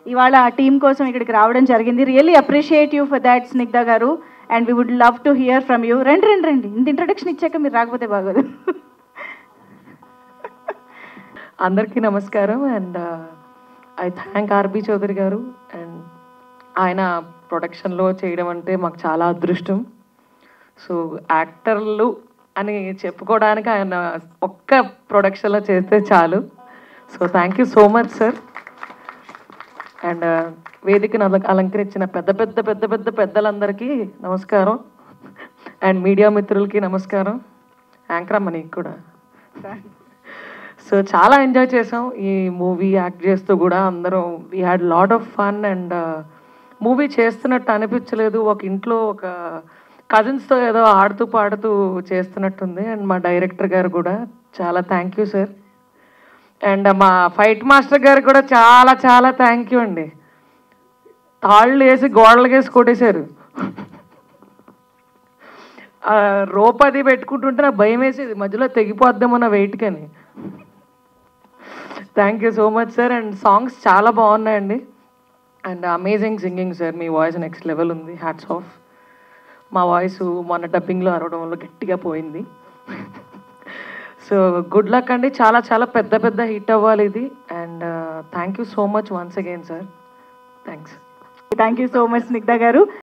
ఇవాళ ఆ టీం కోసం ఇక్కడికి రావడం జరిగింది really appreciate you for that Snigdha గారు and we would love to hear from you రండి రండి రండి ఇంత ఇంట్రొడక్షన్ ఇచ్చాక మీరు రాకపోతే బాగోదు అందరికీ నమస్కారం and I thank RB Chaudhary గారు అండ్ ఆయన ప్రొడక్షన్లో చేయడం అంటే మాకు చాలా అదృష్టం సో యాక్టర్లు అని చెప్పుకోవడానికి ఆయన ఒక్క ప్రొడక్షన్లో చేస్తే చాలు so thank you so much sir and వేదికను అల అలంకరించిన పెద్ద పెద్ద పెద్ద పెద్ద పెద్దలందరికీ నమస్కారం అండ్ మీడియా మిత్రులకి నమస్కారం యాంకర్ అమ్మ నీకు కూడా సో చాలా ఎంజాయ్ చేసాం ఈ మూవీ యాక్ట్ చేస్తూ కూడా అందరం we had lot of fun and movie చేస్తున్నట్టు అనిపించలేదు ఒక ఇంట్లో ఒక కజిన్స్తో ఏదో ఆడుతూ పాడుతూ చేస్తున్నట్టుంది అండ్ మా డైరెక్టర్ గారు కూడా చాలా థ్యాంక్ యూ సార్ అండ్ మా ఫైట్ మాస్టర్ గారు కూడా చాలా చాలా థ్యాంక్ యూ అండి తాళ్ళు వేసి గోడలకి వేసి కొట్టేశారు ఆ రోప్ అది పెట్టుకుంటుంటే నాకు భయం వేసేది మధ్యలో తెగిపోద్దామన్న వెయిట్ కానీ thank you so much sir and songs చాలా బాగున్నాయండి అండ్ అమేజింగ్ సింగింగ్ సార్ మీ వాయిస్ నెక్స్ట్ లెవెల్ ఉంది హ్యాట్స్ ఆఫ్ మా వాయిస్ మొన్న డబ్బింగ్లో అరవడం వల్ల గట్టిగా పోయింది సో గుడ్ లక్ అండి చాలా చాలా పెద్ద పెద్ద హిట్ అవ్వాలి ఇది and thank you so much once again sir thanks thank you so much Snigdha గారు